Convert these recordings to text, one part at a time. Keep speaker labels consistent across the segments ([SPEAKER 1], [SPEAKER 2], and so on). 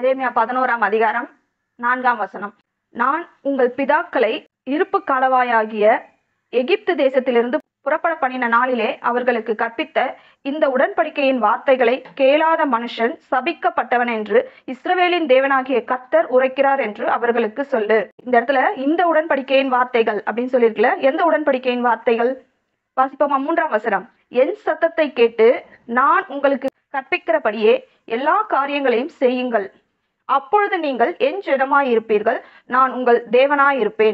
[SPEAKER 1] எரேமியா பதினோராம் அதிகாரம் நான்காம் வசனம் நான் உங்கள் பிதாக்களை இருப்பு காலவாயாகிய எகிப்து தேசத்திலிருந்து புறப்பட பண்ணின நாளிலே அவர்களுக்கு கற்பித்த இந்த உடன்படிக்கையின் வார்த்தைகளை கேளாத மனுஷன் சபிக்கப்பட்டவன் என்று இஸ்ரவேலின் தேவனாகிய கர்த்தர் உரைக்கிறார் என்று அவர்களுக்கு சொல்லு இந்த இடத்துல இந்த உடன்படிக்கையின் வார்த்தைகள் அப்படின்னு சொல்லியிருக்கல எந்த உடன்படிக்கையின் வார்த்தைகள் வாசிப்போமா மூன்றாம் வசனம் என் சத்தத்தை கேட்டு நான் உங்களுக்கு கற்பிக்கிறபடியே எல்லா காரியங்களையும் செய்யுங்கள் அப்பொழுது நீங்கள் என் ஜனமாய் இருப்பீர்கள் நான் உங்கள் தேவனாய் இருப்பேன்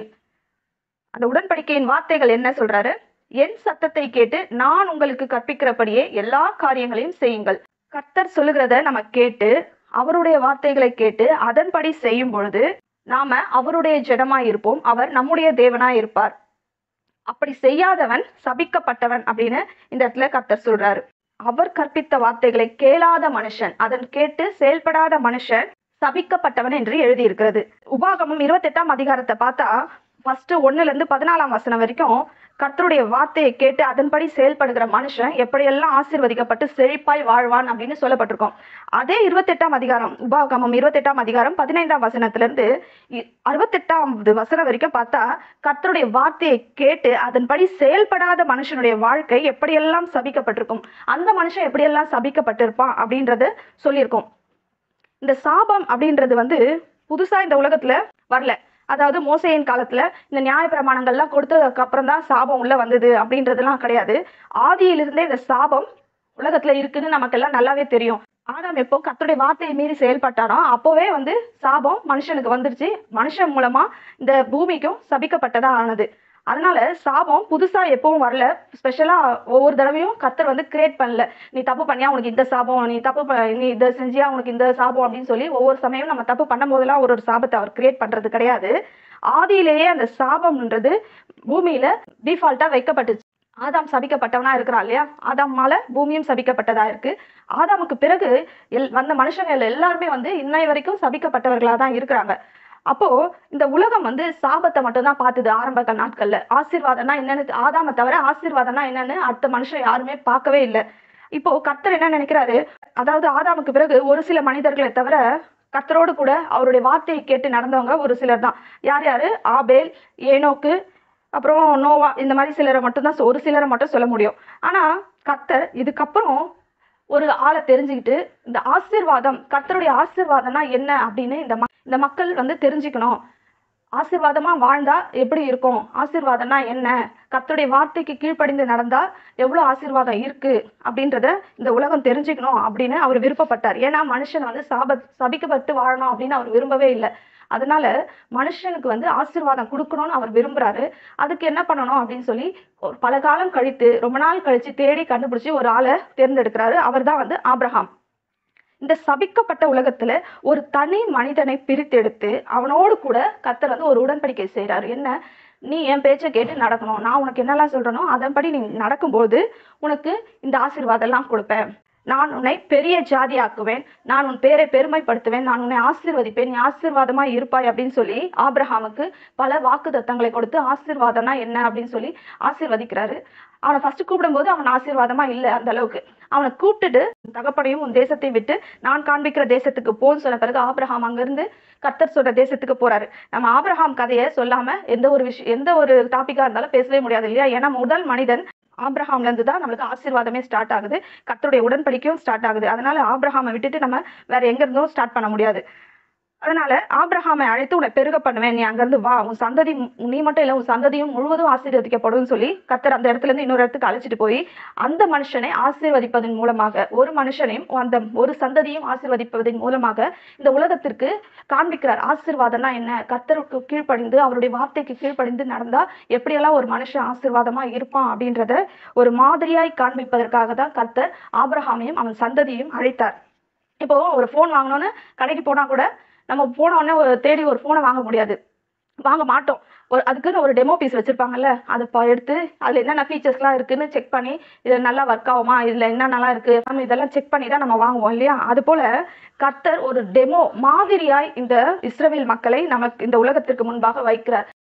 [SPEAKER 1] அந்த உடன்படிக்கையின் வார்த்தைகள் என்ன சொல்றாரு என் சத்தத்தை கேட்டு நான் உங்களுக்கு கற்பிக்கிறபடியே எல்லா காரியங்களையும் செய்யுங்கள் கர்த்தர் சொல்லுகிறத நம்ம கேட்டு அவருடைய வார்த்தைகளை கேட்டு அதன்படி செய்யும் பொழுது நாம அவருடைய ஜனமாய் இருப்போம் அவர் நம்முடைய தேவனாய் இருப்பார் அப்படி செய்யாதவன் சபிக்கப்பட்டவன் அப்படின்னு இந்த இடத்துல கர்த்தர் சொல்றாரு அவர் கற்பித்த வார்த்தைகளை கேளாத மனுஷன் அதன் கேட்டு செயல்படாத மனுஷன் சபிக்கப்பட்டவன் என்று எழுதியிருக்கிறது உபாகமம் இருபத்தெட்டாம் அதிகாரத்தை பார்த்தா ஃபர்ஸ்ட் ஒண்ணுல இருந்து பதினாலாம் வசனம் வரைக்கும் கர்த்தருடைய வார்த்தையை கேட்டு அதன்படி செயல்படுகிற மனுஷன் எப்படியெல்லாம் ஆசீர்வதிக்கப்பட்டு செழிப்பாய் வாழ்வான் அப்படின்னு சொல்லப்பட்டிருக்கோம் அதே இருபத்தெட்டாம் அதிகாரம் உபாகமம் இருபத்தெட்டாம் அதிகாரம் பதினைந்தாம் வசனத்திலிருந்து இ- அறுபத்தெட்டாவது வசனம் வரைக்கும் பார்த்தா கர்த்தருடைய வார்த்தையை கேட்டு அதன்படி செயல்படாத மனுஷனுடைய வாழ்க்கை எப்படியெல்லாம் சபிக்கப்பட்டிருக்கும் அந்த மனுஷன் எப்படியெல்லாம் சபிக்கப்பட்டிருப்பான் அப்படின்றத சொல்லியிருக்கோம் இந்த சாபம் அப்படின்றது வந்து புதுசா இந்த உலகத்துல வரல அதாவது மோசையின் காலத்துல இந்த நியாய பிரமாணங்கள்லாம் கொடுத்ததுக்கு அப்புறம் தான் சாபம் உள்ள வந்தது அப்படின்றதெல்லாம் கிடையாது ஆதியிலிருந்தே இந்த சாபம் உலகத்துல இருக்குன்னு நமக்கெல்லாம் நல்லாவே தெரியும் ஆதாம் எப்போ கர்த்தருடைய வார்த்தையை மீறி செயல்பட்டானோ அப்போவே வந்து சாபம் மனுஷனுக்கு வந்துருச்சு மனுஷன் மூலமா இந்த பூமிக்கும் சபிக்கப்பட்டதா ஆனது அதனால சாபம் புதுசா எப்பவும் வரல ஸ்பெஷலா ஒவ்வொரு தடவையும் கர்த்தர் வந்து கிரியேட் பண்ணல நீ தப்பு பண்ணியா உனக்கு இந்த சாபம் நீ தப்பு ப- நீ இதை செஞ்சியா உனக்கு இந்த சாபம் அப்படின்னு சொல்லி ஒவ்வொரு சமயம் நம்ம தப்பு பண்ணும் போதெல்லாம் ஒரு ஒரு சாபத்தை அவர் கிரியேட் பண்றது கிடையாது ஆதியிலேயே அந்த சாபம்ன்றது பூமியில டிஃபால்ட்டா வைக்கப்பட்டுச்சு ஆதாம் சபிக்கப்பட்டவனா இருக்கிறான் இல்லையா ஆதாமால பூமியும் சபிக்கப்பட்டதா இருக்கு ஆதாமுக்கு பிறகு எல் வந்த மனுஷங்கள் எல்லாருமே வந்து இன்னை வரைக்கும் சபிக்கப்பட்டவர்களா தான் இருக்கிறாங்க அப்போ இந்த உலகம் வந்து சாபத்தை மட்டும்தான் பார்த்துது ஆரம்ப கால நாட்கள்ல ஆசீர்வாதம்னா என்னன்னு ஆதாம தவிர ஆசீர்வாதம்னா என்னன்னு அடுத்த மனுஷன் யாருமே பார்க்கவே இல்லை இப்போ கர்த்தர் என்ன நினைக்கிறாரு அதாவது ஆதாமுக்கு பிறகு ஒரு சில மனிதர்களை தவிர கர்த்தரோடு கூட அவருடைய வார்த்தையை கேட்டு நடந்தவங்க ஒரு சிலர் தான் யார் யாரு ஆபேல் ஏனோக்கு அப்புறம் நோவா இந்த மாதிரி சிலரை மட்டும்தான் சொ- ஒரு சிலரை மட்டும் சொல்ல முடியும் ஆனா கர்த்தர் இதுக்கப்புறம் ஒரு ஆளை தெரிஞ்சுக்கிட்டு இந்த ஆசீர்வாதம் கர்த்தருடைய ஆசீர்வாதம்னா என்ன அப்படின்னு இந்த ம- இந்த மக்கள் வந்து தெரிஞ்சுக்கணும் ஆசீர்வாதமா வாழ்ந்தா எப்படி இருக்கும் ஆசீர்வாதம்னா என்ன கர்த்தருடைய வார்த்தைக்கு கீழ்ப்படிந்து நடந்தா எவ்வளவு ஆசீர்வாதம் இருக்கு அப்படின்றத இந்த உலகம் தெரிஞ்சுக்கணும் அப்படின்னு அவர் விருப்பப்பட்டார் ஏன்னா மனுஷன் வந்து சாப சபிக்கப்பட்டு வாழணும் அப்படின்னு அவர் விரும்பவே இல்லை அதனால மனுஷனுக்கு வந்து ஆசீர்வாதம் கொடுக்கணும்னு அவர் விரும்புறாரு அதுக்கு என்ன பண்ணணும் அப்படின்னு சொல்லி ஒரு பல காலம் கழித்து ரொம்ப நாள் கழிச்சு தேடி கண்டுபிடிச்சு ஒரு ஆளை தேர்ந்தெடுக்கிறாரு அவர் தான் வந்து ஆபிரகாம் இந்த சபிக்கப்பட்ட உலகத்துல ஒரு தனி மனிதனை பிரித்தெடுத்து அவனோடு கூட கர்த்தர் வந்து ஒரு உடன்படிக்கை செய்றாரு என்ன நீ என் பேச்சை கேட்டு நடக்கணும் நான் உனக்கு என்னெல்லாம் சொல்றேனோ அதன்படி நீ நடக்கும்போது உனக்கு இந்த ஆசீர்வாதம் எல்லாம் கொடுப்பேன் நான் உன்னை பெரிய ஜாதியாக்குவேன் நான் உன் பேரை பெருமைப்படுத்துவேன் நான் உன்னை ஆசீர்வதிப்பேன் நீ ஆசீர்வாதமா இருப்பாய் அப்படின்னு சொல்லி ஆபிரகாமுக்கு பல வாக்கு கொடுத்து ஆசீர்வாதம்னா என்ன அப்படின்னு சொல்லி ஆசீர்வதிக்கிறாரு அவனை ஃபர்ஸ்ட் கூப்பிடும்போது அவன் ஆசீர்வாதமா இல்லை அந்த அளவுக்கு அவனை கூப்பிட்டுட்டு தகப்பனையும் உன் தேசத்தை விட்டு நான் காண்பிக்கிற தேசத்துக்கு போன்னு சொன்ன பிறகு ஆபிரகாம் அங்கிருந்து கர்த்தர் சொல்ற தேசத்துக்கு போறாரு நம்ம ஆபிரகாம் கதையை சொல்லாம எந்த ஒரு விஷயம் எந்த ஒரு டாபிக்கா இருந்தாலும் பேசவே முடியாது இல்லையா ஏன்னா முதல் மனிதன் ஆபிரஹாம்ல இருந்து தான் நம்மளுக்கு ஆசீர்வாதமே ஸ்டார்ட் ஆகுது கர்த்தருடைய உடன்படிக்கையும் ஸ்டார்ட் ஆகுது அதனால ஆபிரஹாமை விட்டுட்டு நம்ம வேற எங்க இருந்தும் ஸ்டார்ட் பண்ண முடியாது அதனால ஆபிரஹாமை அழைத்து உன்னை பெருக பண்ணுவேன் நீ அங்கிருந்து வா உன் சந்ததி நீ மட்டும் இல்ல உன் சந்ததியும் முழுவதும் ஆசீர்வதிக்கப்படும் சொல்லி கர்த்தர் அந்த இடத்துல இருந்து இன்னொரு இடத்துக்கு அழைச்சிட்டு போய் அந்த மனுஷனை ஆசீர்வதிப்பதன் மூலமாக ஒரு மனுஷனையும் அந்த ஒரு சந்ததியும் ஆசீர்வதிப்பதன் மூலமாக இந்த உலகத்திற்கு காண்பிக்கிறார் ஆசீர்வாதம்னா என்ன கர்த்தருக்கு கீழ்ப்படிந்து அவருடைய வார்த்தைக்கு கீழ்ப்படிந்து நடந்தா எப்படியெல்லாம் ஒரு மனுஷன் ஆசீர்வாதமா இருப்பான் அப்படின்றத ஒரு மாதிரியாய் காண்பிப்பதற்காக தான் கர்த்தர் ஆபிரகாமையும் அவன் சந்ததியையும் அழைத்தார் இப்போ ஒரு ஃபோன் வாங்கணும்னு கடைக்கு போனா கூட நம்ம போன உடனே ஒரு தேடி ஒரு ஃபோனை வாங்க முடியாது வாங்க மாட்டோம் ஒரு அதுக்குன்னு ஒரு டெமோ பீஸ் வச்சிருப்பாங்கல்ல அதை ப- எடுத்து அதுல என்னென்ன ஃபீச்சர்ஸ்லாம் இருக்குன்னு செக் பண்ணி இது நல்லா ஒர்க் ஆகுமா இதுல என்ன நல்லா இருக்கு நம்ம இதெல்லாம் செக் பண்ணி தான் நம்ம வாங்குவோம் இல்லையா அது போல கர்த்தர் ஒரு டெமோ மாதிரியாய் இந்த இஸ்ரவேல் மக்களை நமக்கு இந்த உலகத்திற்கு முன்பாக வைக்கிறார்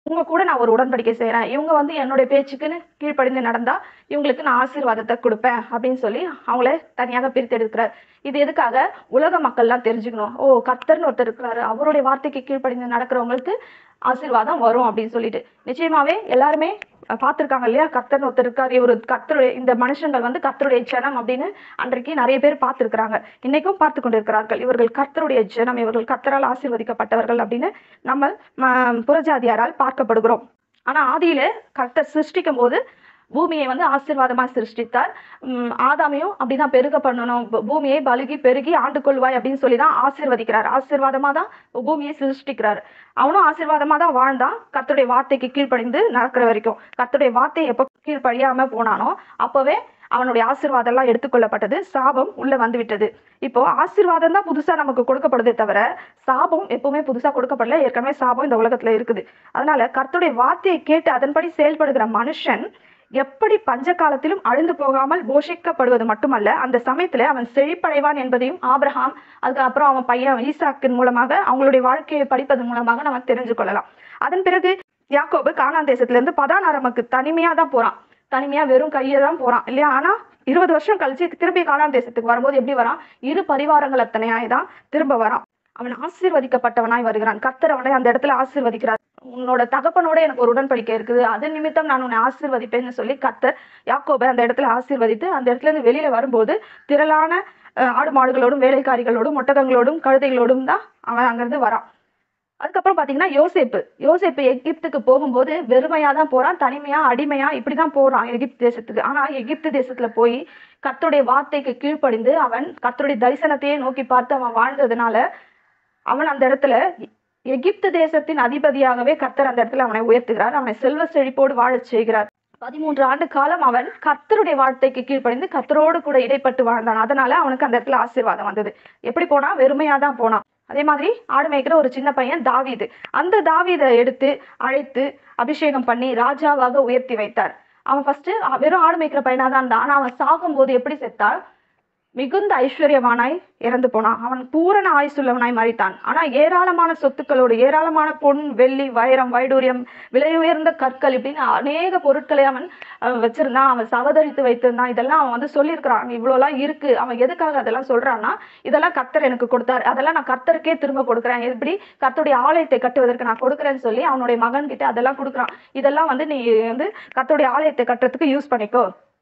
[SPEAKER 1] உங்க கூட நான் ஒரு உடன்படிக்கை செய்கிறேன் இவங்க வந்து என்னுடைய பேச்சுக்குன்னு கீழ்ப்படிந்து நடந்தா இவங்களுக்கு நான் ஆசீர்வாதத்தை கொடுப்பேன் அப்படின்னு சொல்லி அவங்கள தனியாக பிரித்தெடுக்கிறார் இது எதுக்காக உலக மக்கள்லாம் தெரிஞ்சுக்கணும் ஓ கர்த்தர்னு ஒருத்தர் இருக்கிறாரு அவருடைய வார்த்தைக்கு கீழ்ப்படிந்து நடக்கிறவங்களுக்கு ஆசீர்வாதம் வரும் அப்படின்னு சொல்லிட்டு நிச்சயமாவே எல்லாருமே பார்த்துருக்காங்க இல்லையா கர்த்தர்னு ஒருத்தர் இருக்காரு இவர் கர்த்தருடைய இந்த மனுஷங்கள் வந்து கர்த்தருடைய ஜனம் அப்படின்னு அன்றைக்கு நிறைய பேர் பார்த்துருக்குறாங்க இன்னைக்கும் பார்த்து கொண்டிருக்கிறார்கள் இவர்கள் கர்த்தருடைய ஜனம் இவர்கள் கர்த்தரால் ஆசீர்வதிக்கப்பட்டவர்கள் அப்படின்னு நம்ம ம, புறஜாதியாரால் பார்க்கப்படுகிறோம் ஆனா ஆதியிலே கர்த்தர் சிருஷ்டிக்கும் போது பூமியை வந்து ஆசீர்வாதமா சிருஷ்டித்தார் உம் ஆதாமையும் அப்படிதான் பெருக பண்ணணும் பூ- பூமியை பலுகி பெருகி ஆண்டு கொள்வாய் அப்படின்னு சொல்லி தான் ஆசீர்வதிக்கிறார் ஆசீர்வாதமா தான் பூமியை சிருஷ்டிக்கிறார் அவனும் ஆசீர்வாதமா தான் வாழ்ந்தான் கர்த்தருடைய வார்த்தைக்கு கீழ்ப்படிந்து நடக்கிற வரைக்கும் கர்த்தருடைய வார்த்தையை எப்போ கீழ்ப்படியாம போனானோ அப்பவே அவனுடைய ஆசீர்வாதம் எல்லாம் எடுத்துக்கொள்ளப்பட்டது சாபம் உள்ள வந்து விட்டது இப்போ ஆசீர்வாதம் தான் புதுசா நமக்கு கொடுக்கப்படுதே தவிர சாபம் எப்பவுமே புதுசா கொடுக்கப்படல ஏற்கனவே சாபம் இந்த உலகத்துல இருக்குது அதனால கர்த்தருடைய வார்த்தையை கேட்டு அதன்படி செயல்படுகிற மனுஷன் எப்படி பஞ்ச காலத்திலும் அழிந்து போகாமல் போஷிக்கப்படுவது மட்டுமல்ல அந்த சமயத்துல அவன் செழிப்படைவான் என்பதையும் ஆபிரகாம் அதுக்கப்புறம் அவன் பையன் ஈசாக்கின் மூலமாக அவங்களுடைய வாழ்க்கையை படிப்பதன் மூலமாக நம்ம தெரிஞ்சு கொள்ளலாம் அதன் பிறகு யாக்கோபு கானான் தேசத்துல இருந்து பதானாரமுக்கு தனிமையா தான் போறான் தனிமையா வெறும் கையை தான் போறான் இல்லையா ஆனா இருபது வருஷம் கழிச்சு திருப்பி கானான் தேசத்துக்கு வரும்போது எப்படி வரான் இரு பரிவாரங்கள் அத்தனையாய் தான் திரும்ப வரான் அவன் ஆசீர்வதிக்கப்பட்டவனாய் வருகிறான் கர்த்தர் அவனை அந்த இடத்துல ஆசீர்வதிக்கிறார் உன்னோட தகப்பனோட எனக்கு ஒரு உடன்படிக்கை இருக்குது அது நிமித்தம் நான் உன்னை ஆசீர்வதிப்பேன்னு சொல்லி கர்த்தர் யாக்கோபை அந்த இடத்துல ஆசீர்வதித்து அந்த இடத்துல இருந்து வெளியில வரும்போது திரளான அஹ், ஆடு மாடுகளோடும் வேலைக்காரிகளோடும் ஒட்டகங்களோடும் கழுதைகளோடும் தான் அவன் அங்கிருந்து வரான் அதுக்கப்புறம் பாத்தீங்கன்னா யோசேப்பு யோசேப்பு எகிப்துக்கு போகும்போது வெறுமையா தான் போறான் தனிமையா அடிமையா இப்படிதான் போறான் எகிப்து தேசத்துக்கு ஆனா எகிப்து தேசத்துல போய் கர்த்தருடைய வார்த்தைக்கு கீழ்ப்படிந்து அவன் கர்த்தருடைய தரிசனத்தையே நோக்கி பார்த்து அவன் வாழ்ந்ததுனால அவன் அந்த இடத்துல எ- எகிப்து தேசத்தின் அதிபதியாகவே கர்த்தர் அந்த இடத்துல அவனை உயர்த்துகிறார் அவனை செல்வ செழிப்போடு வாழச் செய்கிறார் பதிமூன்று ஆண்டு காலம் அவன் கர்த்தருடைய வார்த்தைக்கு கீழ்ப்படிந்து கர்த்தரோடு கூட இடைப்பட்டு வாழ்ந்தான் அதனால அவனுக்கு அந்த இடத்துல ஆசீர்வாதம் வந்தது எப்படி போனா வெறுமையா தான் போனான் அதே மாதிரி ஆடு மேய்க்கிற ஒரு சின்ன பையன் தாவீது அந்த தாவீதை எடுத்து அழைத்து அபிஷேகம் பண்ணி ராஜாவாக உயர்த்தி வைத்தார் அவன் ஃபர்ஸ்ட் வெறும் ஆடு மேய்க்கிற பையனா தான் இருந்தான் ஆனா அவன் சாகும்போது எப்படி செத்தால் மிகுந்த ஐஸ்வர்யவானாய் இறந்து போனான் அவன் பூரண ஆயுசுள்ளவனாய் மறித்தான் ஆனா ஏராளமான சொத்துக்களோடு ஏராளமான பொன் வெள்ளி வைரம் வைடூரியம் விலை உயர்ந்த கற்கள் இப்படின்னு அநேக பொருட்களை அவன் அஹ், வச்சிருந்தான் அவன் சவதரித்து வைத்திருந்தான் இதெல்லாம் அவன் வந்து சொல்லியிருக்கிறான் இவ்வளோலாம் இருக்கு அவன் எதுக்காக அதெல்லாம் சொல்றான்னா இதெல்லாம் கர்த்தர் எனக்கு கொடுத்தாரு அதெல்லாம் நான் கர்த்தருக்கே திரும்ப கொடுக்குறேன் எப்படி கர்த்தருடைய ஆலயத்தை கட்டுவதற்கு நான் கொடுக்குறேன்னு சொல்லி அவனுடைய மகன் கிட்ட அதெல்லாம் கொடுக்குறான் இதெல்லாம் வந்து நீ வந்து கர்த்தருடைய ஆலயத்தை கட்டுறதுக்கு யூஸ் பண்ணிக்கோ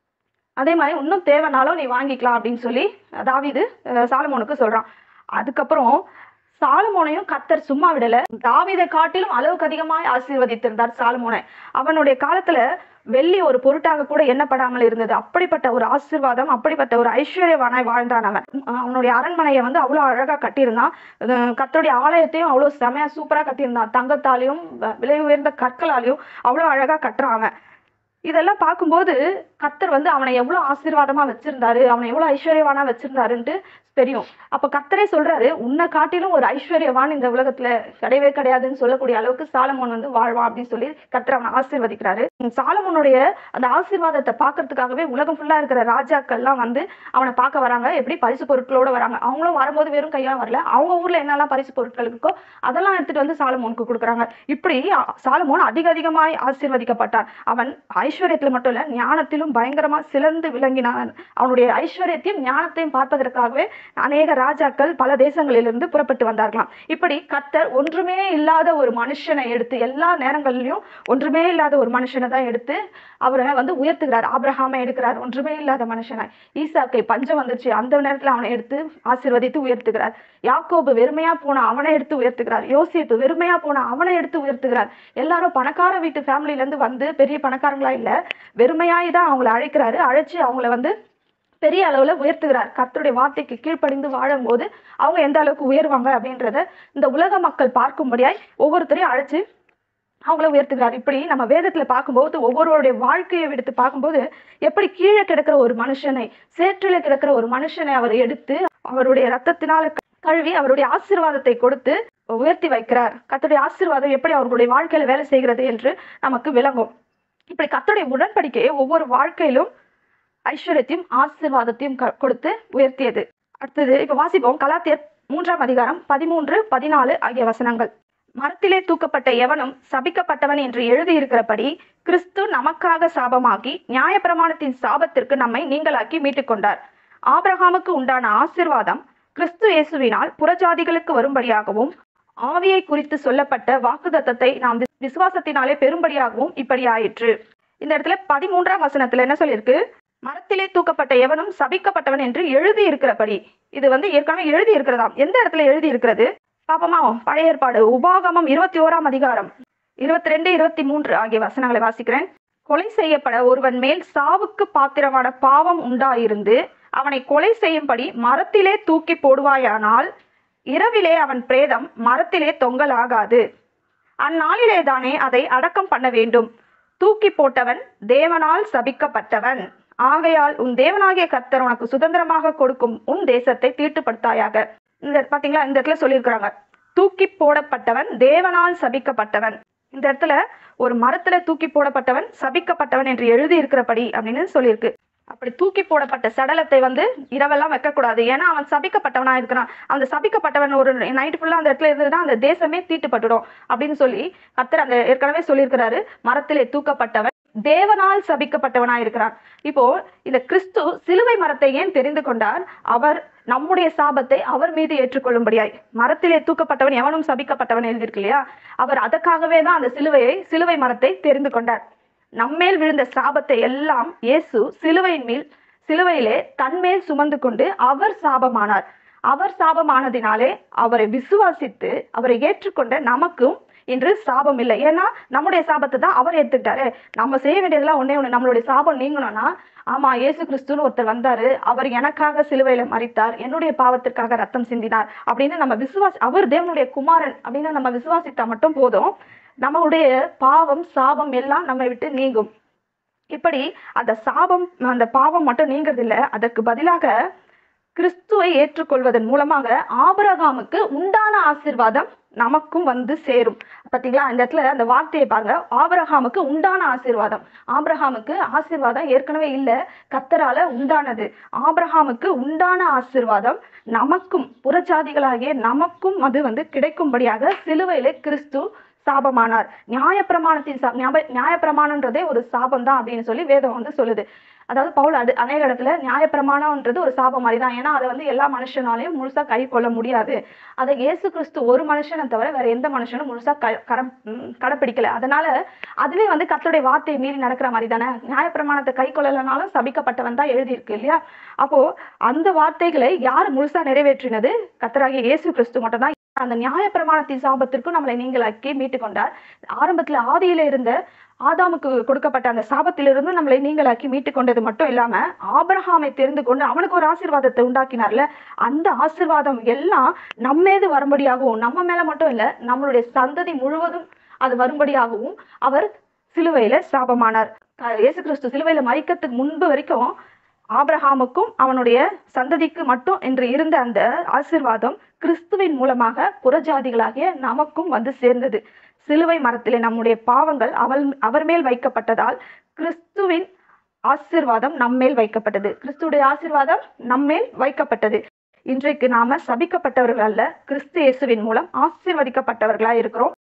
[SPEAKER 1] அதே மாதிரி இன்னும் தேவைனாலும் நீ வாங்கிக்கலாம் அப்படின்னு சொல்லி தாவீது அஹ், சாலமோனுக்கு சொல்றான் அதுக்கப்புறம் சாலமோனையும் கத்தர் சும்மா விடல தாவீதை காட்டிலும் அளவுக்கு அதிகமாய் ஆசீர்வதித்திருந்தார் சாலமோனை அவனுடைய காலத்துல வெள்ளி ஒரு பொருட்டாக கூட எண்ணப்படாமல் இருந்தது அப்படிப்பட்ட ஒரு ஆசீர்வாதம் அப்படிப்பட்ட ஒரு ஐஸ்வர்யவானாய் வாழ்ந்தான் அவன் அஹ் அவனுடைய அரண்மனையை வந்து அவ்வளோ அழகா கட்டியிருந்தான் அஹ் கர்த்தருடைய ஆலயத்தையும் அவ்வளோ செமையா சூப்பரா கட்டியிருந்தான் தங்கத்தாலையும் வ- விலை உயர்ந்த கற்களாலையும் அவ்வளோ அழகா கட்டுறான் அவன் இதெல்லாம் பார்க்கும்போது கர்த்தர் வந்து அவனை எவ்வளோ ஆசீர்வாதமா வச்சிருந்தாரு அவனை எவ்வளோ ஐஸ்வர்யவானா வச்சிருந்தாருன்ட்டு தெரியும் அப்ப கர்த்தரே சொல்றாரு உன்னை காட்டிலும் ஒரு ஐஸ்வர்யவான் இந்த உலகத்துல கிடையவே கிடையாதுன்னு சொல்லக்கூடிய அளவுக்கு சாலமோன் வந்து வாழ்வான் அப்படின்னு சொல்லி கர்த்தர் அவனை ஆசீர்வதிக்கிறாரு உம் சாலமோனுடைய அந்த ஆசீர்வாதத்தை பார்க்கறதுக்காகவே உலகம் ஃபுல்லா இருக்கிற ராஜாக்கள்லாம் வந்து அவனை பார்க்க வராங்க எப்படி பரிசு பொருட்களோட வராங்க அவங்களும் வரும்போது வெறும் கையா வரல அவங்க ஊர்ல என்னெல்லாம் பரிசு பொருட்கள் இருக்கோ அதெல்லாம் எடுத்துட்டு வந்து சாலமோனுக்கு கொடுக்குறாங்க இப்படி அ- சாலமோன் அதிக அதிகமாய் ஆசீர்வதிக்கப்பட்டான் அவன் ஐஸ்வர்யத்துல மட்டும் இல்ல ஞானத்திலும் பயங்கரமா சிறந்து விளங்கினான் அவனுடைய ஐஸ்வர்யத்தையும் ஞானத்தையும் பார்ப்பதற்காகவே அநேக ராஜாக்கள் பல தேசங்களிலிருந்து புறப்பட்டு வந்தார்களாம் இப்படி கர்த்தர் ஒன்றுமே இல்லாத ஒரு மனுஷனை எடுத்து எல்லா நேரங்களிலும் ஒன்றுமே இல்லாத ஒரு மனுஷனை தான் எடுத்து அவரை வந்து உயர்த்துகிறார் ஆபிரகாமை எடுக்கிறார் ஒன்றுமே இல்லாத மனுஷனை ஈசாக்கை பஞ்சம் வந்துச்சு அந்த நேரத்துல அவனை எடுத்து ஆசீர்வதித்து உயர்த்துகிறார் யாக்கோபு வெறுமையா போன அவனை எடுத்து உயர்த்துகிறார் யோசிப்பு வெறுமையா போன அவனை எடுத்து உயர்த்துகிறார் எல்லாரும் பணக்கார வீட்டு ஃபேமிலில இருந்து வந்து பெரிய பணக்காரங்களா இல்ல வெறுமையாய் தான் அவங்கள அழைக்கிறாரு அழைச்சு அவங்கள வந்து பெரிய அளவுல உயர்த்துகிறார் கர்த்தருடைய வார்த்தைக்கு கீழ்ப்படிந்து வாழும்போது அவங்க எந்த அளவுக்கு உயர்வாங்க அப்படின்றத இந்த உலக மக்கள் பார்க்கும்படியாய் ஒவ்வொருத்தரையும் அழைச்சு அவங்கள உயர்த்துகிறார் இப்படி நம்ம வேதத்துல பார்க்கும்போது ஒவ்வொருவருடைய வாழ்க்கையை எடுத்து பார்க்கும்போது எப்படி கீழே கிடக்கிற ஒரு மனுஷனை சேற்றில கிடக்கிற ஒரு மனுஷனை அவர் எடுத்து அவருடைய ரத்தத்தினால கழுவி அவருடைய ஆசீர்வாதத்தை கொடுத்து உயர்த்தி வைக்கிறார் கர்த்தருடைய ஆசீர்வாதம் எப்படி அவர்களுடைய வாழ்க்கையில வேலை செய்கிறது என்று நமக்கு விளங்கும் இப்படி கர்த்தருடைய உடன்படிக்கையை ஒவ்வொரு வாழ்க்கையிலும் ஐஸ்வர்யத்தையும் ஆசீர்வாதத்தையும் க- கொடுத்து உயர்த்தியது அடுத்தது இப்ப வாசிப்போம் கலாத்தியர் மூன்றாம் அதிகாரம் பதிமூன்று பதினாலு ஆகிய வசனங்கள் மரத்திலே தூக்கப்பட்ட எவனும் சபிக்கப்பட்டவன் என்று எழுதியிருக்கிறபடி கிறிஸ்து நமக்காக சாபமாகி நியாயப்பிரமாணத்தின் சாபத்திற்கு நம்மை நீங்களாக்கி மீட்டுக் கொண்டார் ஆபிரகாமுக்கு உண்டான ஆசிர்வாதம் கிறிஸ்து இயேசுவினால் புறஜாதிகளுக்கு வரும்படியாகவும் ஆவியை குறித்து சொல்லப்பட்ட வாக்குத்தத்தத்தை நாம் வி- விசுவாசத்தினாலே பெரும்படியாகவும் இப்படி ஆயிற்று இந்த இடத்துல பதிமூன்றாம் வசனத்துல என்ன சொல்லியிருக்கு மரத்திலே தூக்கப்பட்ட எவனும் சபிக்கப்பட்டவன் என்று எழுதி இருக்கிறபடி இது வந்து ஏற்கனவே எழுதி இருக்கிறதாம் எந்த இடத்துல எழுதி இருக்கிறது பாப்போமா பழைய ஏற்பாடு உபாகமம் இருபத்தி ஓராம் அதிகாரம் இருபத்தி ரெண்டு இருபத்தி மூன்று ஆகிய வசனங்களை வாசிக்கிறேன் கொலை செய்யப்பட ஒருவன் மேல் சாவுக்கு பாத்திரமான பாவம் உண்டாயிருந்து அவனை கொலை செய்யும்படி மரத்திலே தூக்கி போடுவாயானால் இரவிலே அவன் பிரேதம் மரத்திலே தொங்கலாகாது அந்நாளிலே தானே அதை அடக்கம் பண்ண வேண்டும் தூக்கி போட்டவன் தேவனால் சபிக்கப்பட்டவன் ஆகையால் உன் தேவனாகிய கர்த்தர் உனக்கு சுதந்திரமாக கொடுக்கும் உன் தேசத்தை தீட்டுப்படுத்தாயாக இந்த பாத்தீங்களா இந்த இடத்துல சொல்லியிருக்கிறாங்க தூக்கி போடப்பட்டவன் தேவனால் சபிக்கப்பட்டவன் இந்த இடத்துல ஒரு மரத்துல தூக்கி போடப்பட்டவன் சபிக்கப்பட்டவன் என்று எழுதி இருக்கிறபடி அப்படின்னு சொல்லியிருக்கு அப்படி தூக்கி போடப்பட்ட சடலத்தை வந்து இரவெல்லாம் வைக்கக்கூடாது ஏன்னா அவன் சபிக்கப்பட்டவனா இருக்கிறான் அந்த சபிக்கப்பட்டவன் ஒரு நைட்டு ஃபுல்லா அந்த இடத்துல இருந்ததுன்னா அந்த தேசமே தீட்டுப்பட்டுடும் அப்படின்னு சொல்லி கர்த்தர் அந்த ஏற்கனவே சொல்லியிருக்கிறாரு மரத்திலே தூக்கப்பட்டவன் தேவனால் சபிக்கப்பட்டவனா இருக்கிறான் இப்போ இந்த கிறிஸ்து சிலுவை மரத்தை ஏன் தெரிந்து கொண்டார் அவர் நம்முடைய சாபத்தை அவர் மீது ஏற்றுக்கொள்ளும்படியாய் மரத்திலே தூக்கப்பட்டவன் எவனும் சபிக்கப்பட்டவன் எழுதியிருக்கு இல்லையா அவர் அதற்காகவே தான் அந்த சிலுவையை சிலுவை மரத்தை தெரிந்து கொண்டார் நம்மேல் விழுந்த சாபத்தை எல்லாம் இயேசு சிலுவையின் மேல் சிலுவையிலே தன்மேல் சுமந்து கொண்டு அவர் சாபமானார் அவர் சாபமானதினாலே அவரை விசுவாசித்து அவரை ஏற்றுக்கொண்ட நமக்கும் இன்று சாபம் இல்லை ஏன்னா நம்முடைய சாபத்தை தான் அவர் ஏத்துக்கிட்டாரு நம்ம செய்ய வேண்டியதெல்லாம் ஒண்ணே ஒண்ணு நம்மளுடைய சாபம் நீங்கணும்னா ஆமா இயேசு கிறிஸ்துன்னு ஒருத்தர் வந்தாரு அவர் எனக்காக சிலுவையில மறித்தார் என்னுடைய பாவத்திற்காக ரத்தம் சிந்தினார் அப்படின்னு நம்ம விசுவாசி அவர் தேவனுடைய குமாரன் அப்படின்னு நம்ம விசுவாசித்தா மட்டும் போதும் நம்மளுடைய பாவம் சாபம் எல்லாம் நம்மை விட்டு நீங்கும் இப்படி அந்த சாபம் அந்த பாவம் மட்டும் நீங்கிறது இல்ல அதற்கு பதிலாக கிறிஸ்துவை ஏற்றுக்கொள்வதன் மூலமாக ஆபிரகாமுக்கு உண்டான ஆசீர்வாதம் நமக்கும் வந்து சேரும் பாத்தீங்களா இந்த இடத்துல அந்த வார்த்தையை பாருங்க ஆபிரகாமுக்கு உண்டான ஆசீர்வாதம் ஆபிரகாமுக்கு ஆசீர்வாதம் ஏற்கனவே இல்ல கத்தரால உண்டானது ஆபிரகாமுக்கு உண்டான ஆசீர்வாதம் நமக்கும் புறஜாதிகளாகிய நமக்கும் அது வந்து கிடைக்கும்படியாக சிலுவையிலே கிறிஸ்து சாபமானார் நியாயப்பிரமாணத்தின் சா ஞாப- நியாயப்பிரமாணன்றதே ஒரு சாபம் தான் அப்படின்னு சொல்லி வேதம் வந்து சொல்லுது அதாவது பவுல் அது அநேக இடத்துல நியாயப்பிரமாணம்ன்றது ஒரு சாபம் மாதிரி தான் ஏன்னா அதை வந்து எல்லா மனுஷனாலையும் முழுசா கை கொள்ள முடியாது அதை இயேசு கிறிஸ்து ஒரு மனுஷனை தவிர வேற எந்த மனுஷனும் முழுசா க கரம் ம், கடைப்பிடிக்கல அதனால அதுவே வந்து கர்த்தருடைய வார்த்தையை மீறி நடக்கிற மாதிரி தானே நியாயப்பிரமாணத்தை கை கொள்ளலைனாலும் சபிக்கப்பட்டவன் தான் எழுதியிருக்கு இல்லையா அப்போ அந்த வார்த்தைகளை யார் முழுசா நிறைவேற்றினது கர்த்தராகிய இயேசு கிறிஸ்து மட்டும் தான் அந்த நியாயப்பிரமாணத்தின் சாபத்திற்கும் நம்மளை நீங்களாக்கி மீட்டு கொண்டார் ஆரம்பத்துல ஆதியில இருந்த ஆதாமுக்கு கொடுக்கப்பட்ட அந்த சாபத்திலிருந்து நம்மளை நீங்களாக்கி மீட்டு கொண்டது மட்டும் இல்லாம ஆபிரகாமை தெரிந்து கொண்டு அவனுக்கு ஒரு ஆசீர்வாதத்தை உண்டாக்கினார்ல அந்த ஆசீர்வாதம் எல்லாம் நம்மேது வரும்படியாகவும் நம்ம மேல மட்டும் இல்ல நம்மளுடைய சந்ததி முழுவதும் அது வரும்படியாகவும் அவர் சிலுவையில சாபமானார் க- இயேசு கிறிஸ்து சிலுவையில மறிக்கிறதுக்கு முன்பு வரைக்கும் ஆபிரகாமுக்கும் அவனுடைய சந்ததிக்கு மட்டும் என்று இருந்த அந்த ஆசீர்வாதம் கிறிஸ்துவின் மூலமாக புறஜாதிகளாகிய நமக்கும் வந்து சேர்ந்தது சிலுவை மரத்திலே நம்முடைய பாவங்கள் அவள் அவர் மேல் வைக்கப்பட்டதால் கிறிஸ்துவின் ஆசீர்வாதம் நம்மேல் வைக்கப்பட்டது கிறிஸ்துடைய ஆசீர்வாதம் நம்மேல் வைக்கப்பட்டது இன்றைக்கு நாம சபிக்கப்பட்டவர்கள் அல்ல கிறிஸ்து இயேசுவின் மூலம் ஆசீர்வதிக்கப்பட்டவர்களா இருக்கிறோம்